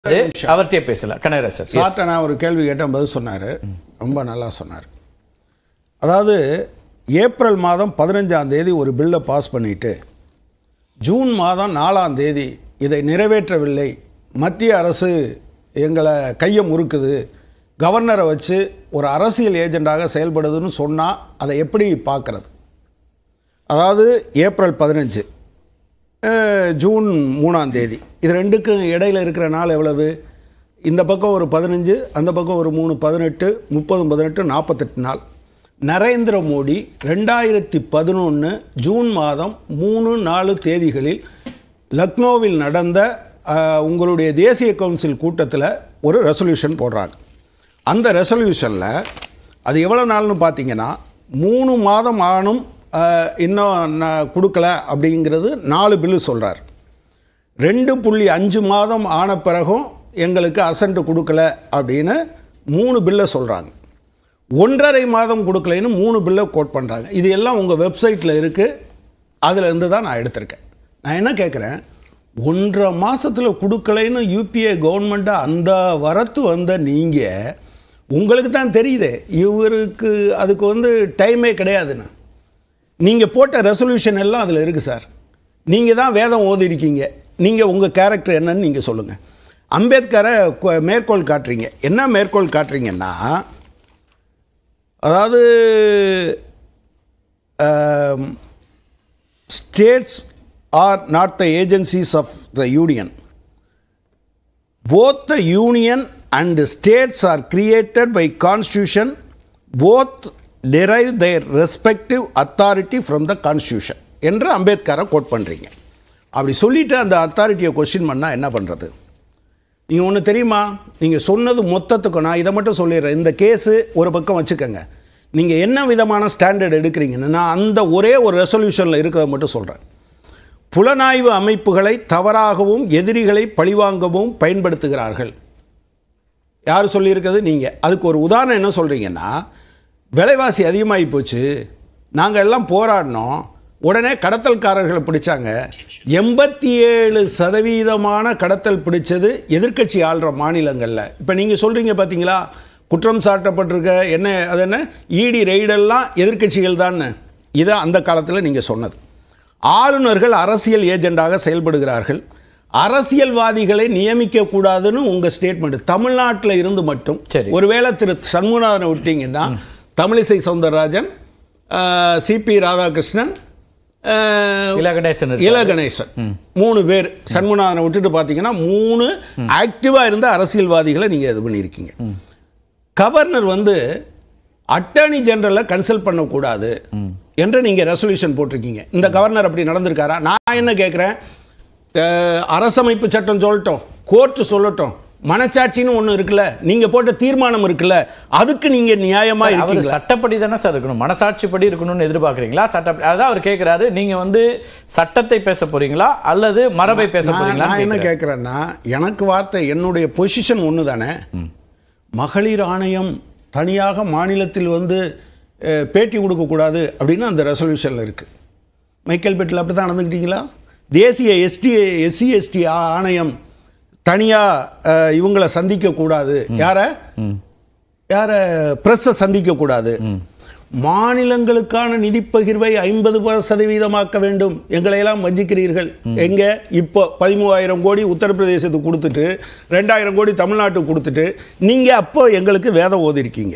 அவர்கிட்டே பேசலாம் Kanagaraj sir Yes. சார்ட்ட நான் ஒரு கேள்வி கேட்டேன் பதில் சொன்னார் ரொம்ப நல்லா சொன்னார் அதாவது ஏப்ரல் மாதம் பதினஞ்சாம் தேதி ஒரு பில்லை பாஸ் பண்ணிட்டு ஜூன் மாதம் நாலாம் தேதி இதை நிறைவேற்றவில்லை மத்திய அரசு எங்களை கையை முறுக்குது கவர்னரை வச்சு ஒரு அரசியல் ஏஜெண்டாக செயல்படுதுன்னு சொன்னால் அதை எப்படி பார்க்கறது அதாவது ஏப்ரல் பதினஞ்சு அஹ், ஜூன் மூணாம் தேதி இது ரெண்டுக்கும் இடையில இருக்கிற நாள் எவ்வளவு இந்த பக்கம் ஒரு பதினஞ்சு அந்த பக்கம் ஒரு மூணு பதினெட்டு முப்பது பதினெட்டு நாற்பத்தெட்டு நாள் நரேந்திர மோடி ரெண்டாயிரத்தி பதினொன்று ஜூன் மாதம் மூணு நாலு தேதிகளில் லக்னோவில் நடந்த அஹ், உங்களுடைய தேசிய கவுன்சில் கூட்டத்தில் ஒரு ரெசல்யூஷன் போடுறாங்க அந்த ரெசல்யூஷனில் அது எவ்வளோ நாள்னு பார்த்தீங்கன்னா மூணு மாதம் ஆனும் அஹ், இன்னும் நான் கொடுக்கல அப்படிங்கிறது நாலு பில்லு சொல்கிறார் ரெண்டு புள்ளி அஞ்சு மாதம் ஆன பிறகும் எங்களுக்கு அசண்ட் கொடுக்கல அப்படின்னு மூணு பில்லை சொல்கிறாங்க ஒன்றரை மாதம் கொடுக்கலைன்னு மூணு பில்லை கோட் பண்ணுறாங்க இது எல்லாம் உங்கள் வெப்சைட்டில் இருக்குது அதில் இருந்து தான் நான் எடுத்திருக்கேன் நான் என்ன கேட்குறேன் ஒன்றரை மாதத்தில் கொடுக்கலைன்னு யூபிஏ கவர்மெண்ட்டை அந்த வரத்து வந்த நீங்கள் உங்களுக்கு தான் தெரியுதே இவருக்கு அதுக்கு வந்து டைமே கிடையாதுன்னு நீங்கள் போட்ட ரெசல்யூஷன் எல்லாம் அதில் இருக்குது சார் நீங்கள் தான் வேதம் ஓதிருக்கீங்க நீங்கள் உங்கள் கேரக்டர் என்னன்னு நீங்கள் சொல்லுங்கள் அம்பேத்கரை கொ- மேற்கோள் காட்டுறீங்க என்ன மேற்கோள் காட்டுறீங்கன்னா அதாவது states are not the agencies of the union both the union and the states are created by constitution both derive their respective authority from the constitution என்று அம்பேத்கரை கோட் பண்ணுறீங்க அப்படி சொல்லிட்டு அந்த அத்தாரிட்டியை கொஸ்டின் பண்ணால் என்ன பண்ணுறது நீங்கள் ஒன்று தெரியுமா நீங்கள் சொன்னது மொத்தத்துக்கும் நான் இதை மட்டும் சொல்லிடுறேன் இந்த கேஸு ஒரு பக்கம் வச்சுக்கோங்க நீங்கள் என்ன விதமான ஸ்டாண்டர்ட் எடுக்கிறீங்கன்னு நான் அந்த ஒரே ஒரு ரெசல்யூஷனில் இருக்கிறத மட்டும் சொல்கிறேன் புலனாய்வு அமைப்புகளை தவறாகவும் எதிரிகளை பழிவாங்கவும் பயன்படுத்துகிறார்கள் யார் சொல்லியிருக்கிறது நீங்கள் அதுக்கு ஒரு உதாரணம் என்ன சொல்கிறீங்கன்னா விலைவாசி அதிகமாகி போச்சு நாங்கள் எல்லாம் போராடினோம் உடனே கடத்தல்காரர்களை பிடிச்சாங்க எண்பத்தி ஏழு சதவீதமான கடத்தல் பிடிச்சது எதிர்க்கட்சி ஆள்ற மாநிலங்களில் இப்போ நீங்கள் சொல்கிறீங்க பார்த்தீங்களா குற்றம் சாட்டப்பட்டிருக்க என்ன அது என்ன இடி ரெய்டெல்லாம் எதிர்க்கட்சிகள் தான் இதை அந்த காலத்தில் நீங்கள் சொன்னது ஆளுநர்கள் அரசியல் ஏஜெண்டாக செயல்படுகிறார்கள் அரசியல்வாதிகளை நியமிக்க கூடாதுன்னு உங்க ஸ்டேட்மெண்ட் தமிழ்நாட்டில் இருந்து மட்டும் சரி. ஒருவேளை திரு சண்முகநாதனை விட்டீங்கன்னா தமிழிசை சவுந்தரராஜன் சிபி ராதாகிருஷ்ணன் ஆஹ், இல கணேசன் இருக்காரு. இல கணேசன் மூணு பேர் சண்முகநாதனை விட்டுட்டு பார்த்தீங்கன்னா மூணு ஆக்டிவா இருந்த அரசியல்வாதிகளை நீங்க இது பண்ணியிருக்கீங்க கவர்னர் வந்து அட்டர்னி ஜெனரலை கன்சல்ட் பண்ணக்கூடாது என்று நீங்க ரெசல்யூஷன் போட்டிருக்கீங்க இந்த கவர்னர் அப்படி நடந்திருக்காரா நான் என்ன கேட்குறேன் அரசமைப்பு சட்டம் சொல்லட்டும் கோர்ட்டு சொல்லட்டும் மனச்சாட்சின்னு ஒன்று இருக்குல்ல நீங்க போட்ட தீர்மானம் இருக்குல்ல அதுக்கு நீங்க நியாயமா அவர் இருக்கீங்களா சட்டப்படி தானே சார் இருக்கணும் மனசாட்சிப்படி இருக்கணும்னு எதிர்பார்க்கறீங்களா சட்ட அதான் அவர் கேட்கிறாரு நீங்க வந்து சட்டத்தை பேச போறீங்களா அல்லது மரபை பேச நான் போறீங்களா நான் என்ன கேட்குறேன்னா எனக்கு வார்த்தை என்னுடைய பொசிஷன் ஒன்று தானே மகளிர் ஆணையம் தனியாக மாநிலத்தில் வந்து அஹ், பேட்டி கொடுக்கக்கூடாது அப்படின்னு அந்த ரெசல்யூஷனில் இருக்குது மைக்கேல் பெட்டில் அப்படி தான் நடந்துக்கிட்டீங்களா தேசிய எஸ்டி எஸ்சி எஸ்டி ஆணையம் தனியாக இவங்களை சந்திக்கக்கூடாது யாரை யாரை ப்ரெஸ்ஸை சந்திக்கக்கூடாது மாநிலங்களுக்கான நிதி பகிர்வை ஐம்பது சதவீதமாக்க வேண்டும் எங்களை எல்லாம் வஞ்சிக்கிறீர்கள் எங்க இப்போ பதிமூவாயிரம் கோடி உத்தரப்பிரதேசத்துக்கு கொடுத்துட்டு ரெண்டாயிரம் கோடி தமிழ்நாட்டுக்கு கொடுத்துட்டு நீங்க அப்போ எங்களுக்கு வேதம் ஓதிருக்கீங்க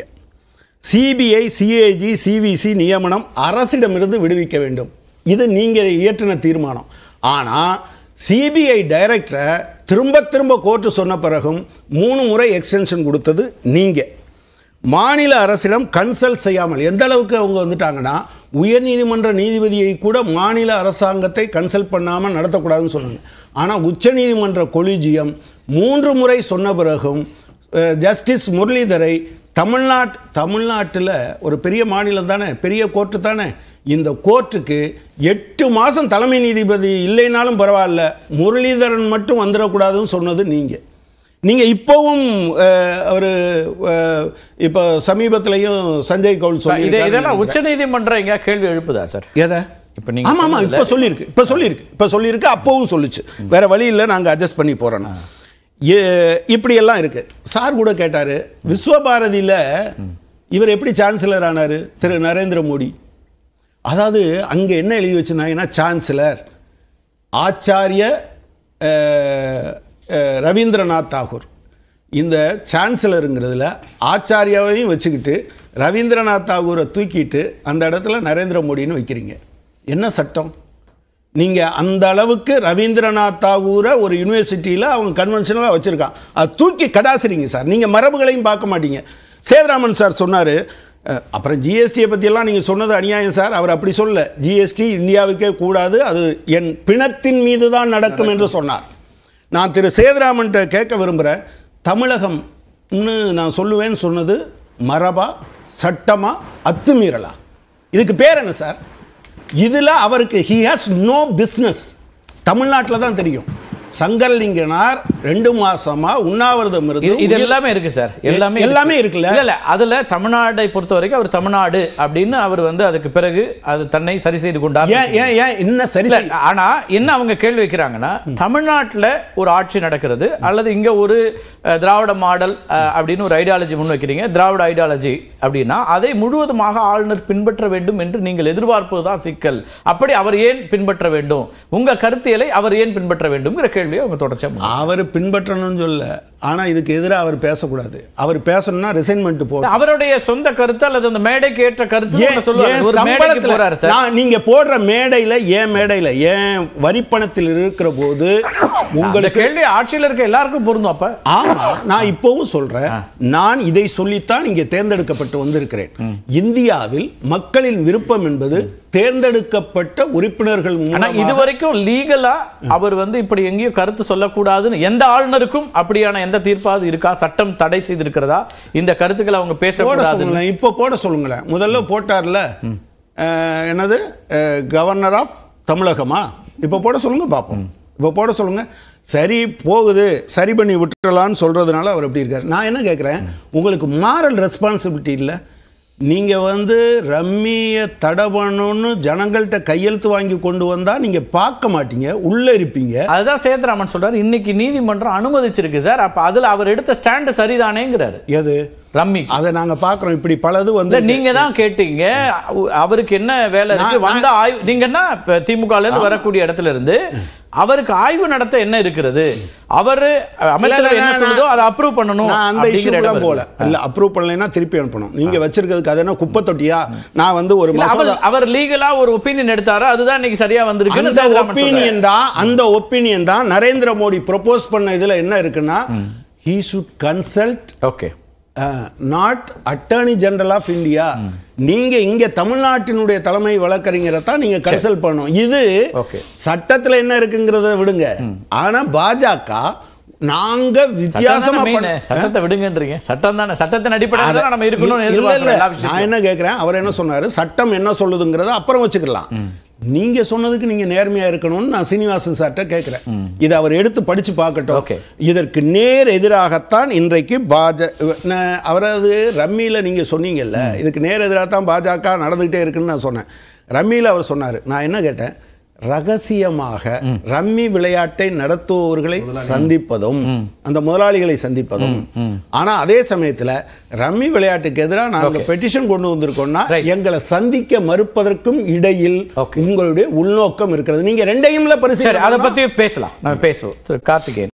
சிபிஐ சிஏஜி சிவிசி நியமனம் அரசிடமிருந்து விடுவிக்க வேண்டும் இது நீங்க இயற்றின தீர்மானம் ஆனா சிபிஐ டைரக்டரை திரும்ப திரும்ப கோர்ட்டு சொன்ன பிறகும் மூணு முறை எக்ஸ்டென்ஷன் கொடுத்தது நீங்க மாநில அரசிடம் கன்சல்ட் செய்யாமல் எந்த அளவுக்கு அவங்க வந்துட்டாங்கன்னா உயர்நீதிமன்ற நீதிபதியை கூட மாநில அரசாங்கத்தை கன்சல்ட் பண்ணாமல் நடத்தக்கூடாதுன்னு சொன்னாங்க ஆனால் உச்சநீதிமன்ற கொலிஜியம் மூன்று முறை சொன்ன பிறகும் அஹ், ஜஸ்டிஸ் முரளிதரை தமிழ்நாட் தமிழ்நாட்டில் ஒரு பெரிய மாநிலம் தானே பெரிய கோர்ட்டு தானே இந்த கோர்ட்டுக்கு எட்டு மாதம் தலைமை நீதிபதி இல்லைனாலும் பரவாயில்ல முரளிதரன் மட்டும் வந்துடக்கூடாதுன்னு சொன்னது நீங்கள் நீங்க இப்பவும் அஹ், அவரு அஹ், இப்போ சமீபத்திலையும் சஞ்சய் கவுல் இது சொல்லி இதெல்லாம் உச்சநீதிமன்றம் எங்க கேள்வி எழுப்புதா சார் எதை இப்ப நீங்க ஆமா ஆமா சொன்னதுல- இப்போ சொல்லியிருக்கு இப்போ சொல்லியிருக்கு இப்போ சொல்லியிருக்கு அப்பவும் சொல்லுச்சு வேற வழி இல்லை நாங்க அட்ஜஸ்ட் பண்ணி போறோம் ஏ- இப்படியெல்லாம் இருக்கு சார் கூட கேட்டாரு விஸ்வபாரதியில இவர் எப்படி சான்சலர் ஆனாரு திரு நரேந்திர மோடி அதாவது அங்க என்ன எழுதி வச்சிருந்தாங்கன்னா சான்சலர் ஆச்சாரிய அஹ், அஹ், ரவீந்திரநாத் தாகூர் இந்த சான்சலருங்கிறதுல ஆச்சாரியாவையும் வச்சுக்கிட்டு ரவீந்திரநாத் தாகூரை தூக்கிட்டு அந்த இடத்துல நரேந்திர மோடின்னு வைக்கிறீங்க என்ன சட்டம் நீங்க அந்த அளவுக்கு ரவீந்திரநாத் தாகூரை ஒரு யூனிவர்சிட்டியில் அவங்க கன்வென்ஷனலாக வச்சிருக்கான் அது தூக்கி கடாசுறீங்க சார் நீங்க மரபுகளையும் பார்க்க மாட்டீங்க சேதுராமன் சார் சொன்னாரு அஹ், அப்புறம் ஜிஎஸ்டியை பற்றியெல்லாம் நீங்கள் சொன்னது அநியாயம் சார் அவர் அப்படி சொல்லல ஜிஎஸ்டி இந்தியாவுக்கே கூடாது அது என் பிணத்தின் மீது தான் நடக்கும் என்று சொன்னார் நான் திரு சேதுராமன்ட்ட கேட்க விரும்புகிறேன் தமிழகம்னு நான் சொல்லுவேன்னு சொன்னது மரபா சட்டமா அத்துமீறலா இதுக்கு பேர் என்ன சார் இதில் அவருக்கு ஹி ஹாஸ் நோ பிஸ்னஸ் தமிழ்நாட்டில் தான் தெரியும் சங்கரலிங்கனார் ரெண்டு மாசமா உண்ணாவிரதம் இருந்து இது- இது எல்லாமே இருக்கு சார் எல்லாமே எல்லாமே இருக்கு. இருக்குல்ல? இல்ல இல்ல அதுல தமிழ்நாடை பொறுத்த வரைக்கும் அவர் தமிழ்நாடு அப்படின்னு அவர் வந்து அதுக்கு பிறகு அது தன்னை சரி செய்து கொண்டார் ஏன் ஏன் ஏன் என்ன சரி இல்ல, செய்- ஆனா என்ன அவங்க கேள்வி வைக்கிறாங்கன்னா தமிழ்நாட்டுல ஒரு ஆட்சி நடக்கிறது அல்லது இங்க ஒரு அஹ், திராவிட மாடல் அஹ், அப்படின்னு ஒரு ஐடியாலஜி முன்வைக்கிறீங்க திராவிட ஐடியாலஜி அப்படின்னா அதை முழுவதுமாக ஆளுநர் பின்பற்ற வேண்டும் என்று நீங்கள் எதிர்பார்ப்பதுதான் சிக்கல் அப்படி அவர் ஏன் பின்பற்ற வேண்டும் உங்க கருத்தியலை அவர் ஏன் பின்பற்ற வேண்டும்ங்கிற கேள்வியை அவங்க தொடர்ச்சியா முன் அவர் பின்பற்றணும்னு சொல்ல ஆனா இதுக்கு எதிராக அவர் பேசக்கூடாது அவர் பேசணும்னா ரிசைன்மெண்ட் போடும் அவருடைய சொந்த கருத்து அல்லது அந்த மேடைக்கு ஏற்ற கருத்து ஏன் சொல்லுவாரு ஏன் ஒரு மேடைக்கு சம்பளத்துல- போறாரு சார் நான் நீங்க போடுற மேடையில ஏன் மேடையில ஏன் வரிப்பணத்தில் இருக்கிற போது அந்த உங்களுக்கு கேள்வி ஆட்சியில் இருக்க எல்லாருக்கும் பொருந்தும் அப்ப ஆமா நான் இப்பவும் சொல்றேன் நான் இதை சொல்லித்தான் இங்கே தேர்ந்தெடுக்கப்பட்டு வந்திருக்கிறேன் இந்தியாவில் மக்களின் விருப்பம் என்பது தேர்ந்தெடுக்கப்பட்ட உறுப்பினர்கள் ஆனா மூலமாக- இது வரைக்கும் லீகலா அவர் வந்து இப்படி எங்கேயும் கருத்து சொல்லக்கூடாதுன்னு எந்த ஆளுநருக்கும் அப்படியான எந்த தீர்ப்பாவது இருக்கா சட்டம் தடை செய்திருக்கிறதா இந்த கருத்துக்களை அவங்க போட பேசக்கூடாது சொல்லுங்களேன் இப்போ போட சொல்லுங்களேன் முதல்ல போட்டார்ல அஹ், என்னது கவர்னர் ஆஃப் தமிழகமா இப்போ போட சொல்லுங்க பார்ப்போம் இப்போ போட சொல்லுங்க சரி போகுது சரி பண்ணி விட்டுறலான்னு சொல்றதுனால அவர் எப்படி இருக்காரு நான் என்ன கேட்குறேன் உங்களுக்கு மாரல் ரெஸ்பான்சிபிலிட்டி இல்லை நீங்க வந்து ரம்மியை தடை பண்ணணும்னு ஜனங்கள்கிட்ட கையெழுத்து வாங்கி கொண்டு வந்தா நீங்க பார்க்க மாட்டீங்க உள்ள இருப்பீங்க அதுதான் சேத்ராமன் சொல்றாரு இன்னைக்கு நீதிமன்றம் அனுமதிச்சிருக்கு சார் அப்ப அதுல அவர் எடுத்த ஸ்டாண்ட் சரிதானேங்கிறாரு எது ரம்மி அதை நாங்க பார்க்குறோம் இப்படி பலது இல்ல வந்து நீங்க தான் கேட்டீங்க அவ- அவருக்கு என்ன வேலை இருக்கு நான்- வந்த ஆய்வு நீங்க என்ன இப்ப திமுக ல இருந்து வரக்கூடிய இடத்துல இருந்து அவருக்கு ஆய்வு நடத்த என்ன இருக்கிறது அவரு அமைச்சர் இல்ல, என்ன நான் சொல்லுதோ அதை அப்ரூவ் பண்ணணும் நான் அந்த அப்படிங்கிற இடம் இஷ்யூலாம் இருக்கு. போல இல்ல அப்ரூவ் பண்ணலைன்னா திருப்பி அனுப்பணும் நீங்க வச்சிருக்கிறதுக்கு அது என்ன குப்பை தொட்டியா நான் வந்து ஒரு இல்ல, அவர் மசோதா அவர் லீகலா ஒரு ஒப்பீனியன் எடுத்தாரு அதுதான் இன்னைக்கு சரியா வந்திருக்குன்னு அந்த சேதுராமன் சொல்றாரு. ஒப்பீனியன் தான் அந்த ஒப்பீனியன் தான் நரேந்திர மோடி ப்ரொபோஸ் பண்ண இதுல என்ன இருக்குன்னா he should consult okay not attorney general of India நீங்க இங்க தமிழ்நாட்டினுடைய தலைமை வழக்கறிஞரை தான் நீங்க கன்சல்ட் பண்ணணும் இது Okay. சட்டத்துல என்ன இருக்குங்கிறத விடுங்க ஆனா பாஜக நாங்க சட்டம் வித்தியாசமா தானே main. பண்ண- சட்டத்தை விடுங்கன்றீங்க சட்டம் தானே சட்டத்தின் அடிப்படையில் தான் நம்ம இருக்கணும்னு இல்ல, இல்ல. எதிர்பார்க்கிறோம் எல்லா நான் விஷயத்தையும். என்ன கேட்கிறேன் அவர் என்ன சொன்னாரு சட்டம் என்ன சொல்லுதுங்கிறத அப்புறம் வச்சுக்கலாம் நீங்க சொன்னதுக்கு நீங்க நேர்மையா இருக்கணும்னு நான் சீனிவாசன் சார்ட்ட கேட்கிறேன் இதை அவர் எடுத்து படிச்சு பார்க்கட்டும் Okay. இதற்கு நேர் எதிராகத்தான் இன்றைக்கு பாஜ நான் அவரது ரம்மியில நீங்க சொன்னீங்கல்ல இதுக்கு நேர் எதிராக தான் பாஜக நடந்துகிட்டே இருக்குன்னு நான் சொன்னேன் ரம்மியில அவர் சொன்னாரு நான் என்ன கேட்டேன் ரகசியமாக ரம்மி விளையாட்டை நடத்துபவர்களை சந்திப்பதும் அந்த முதலாளிகளை சந்திப்பதும் ஆனா அதே சமயத்துல ரம்மி விளையாட்டுக்கு எதிராக நாங்க பெட்டிஷன் கொண்டு வந்திருக்கோம்னா Right. எங்களை சந்திக்க மறுப்பதற்கும் இடையில் Okay. உங்களுடைய உள்நோக்கம் இருக்கிறது நீங்க ரெண்டையும்ல சரி பரிசீலனை அதை பத்தி பேசலாம் நம்ம பேசுவோம் திரு கார்த்திகேயன்